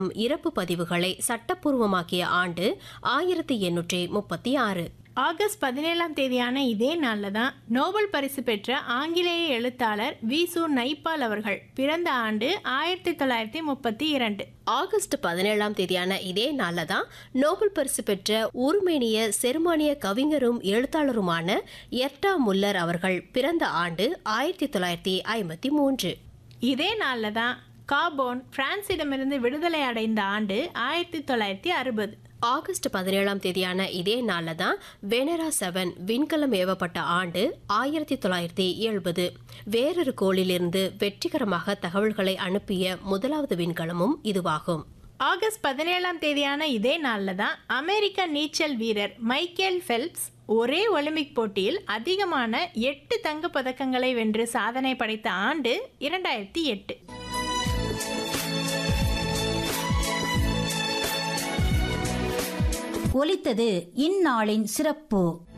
இறப்பு பதிவுகளை சட்டப்பூர்வமாக்கிய ஆண்டு ஆயிரத்தி எண்ணூற்றி முப்பத்தி ஆறு ஆகஸ்ட் பதினேழாம் தேதியான இதே நாளில் தான் நோபல் பரிசு பெற்ற ஆங்கிலேய எழுத்தாளர் விசு நைப்பால் அவர்கள் பிறந்த ஆண்டு ஆயிரத்தி தொள்ளாயிரத்தி முப்பத்தி இரண்டு ஆகஸ்ட் பதினேழாம் தேதியான இதே நாளில் தான் நோபல் பரிசு பெற்ற உருமேனிய செருமானிய கவிஞரும் எழுத்தாளருமான எர்டா முல்லர் அவர்கள் பிறந்த ஆண்டு ஆயிரத்தி தொள்ளாயிரத்தி ஐம்பத்தி மூன்று இதே நாளில் தான் காபோன் பிரான்சிடமிருந்து விடுதலை அடைந்த ஆண்டு ஆயிரத்தி தொள்ளாயிரத்தி அறுபது ஆகஸ்ட் பதினேழாம் தேதியான இதே நாளில் தான் வெனரா செவன் விண்கலம் ஏவப்பட்ட ஆண்டு ஆயிரத்தி தொள்ளாயிரத்தி எழுபது வேறொரு கோளிலிருந்து வெற்றிகரமாக தகவல்களை அனுப்பிய முதலாவது விண்கலமும் இதுவாகும் ஆகஸ்ட் பதினேழாம் தேதியான இதே நாளில் தான் அமெரிக்க நீச்சல் வீரர் மைக்கேல் ஃபெல்ப்ஸ் ஒரே ஒலிம்பிக் போட்டியில் அதிகமான எட்டு தங்கப் பதக்கங்களை வென்று சாதனை படைத்த ஆண்டு இரண்டாயிரத்தி எட்டு ஒலித்தது இந்நாளின் சிறப்பு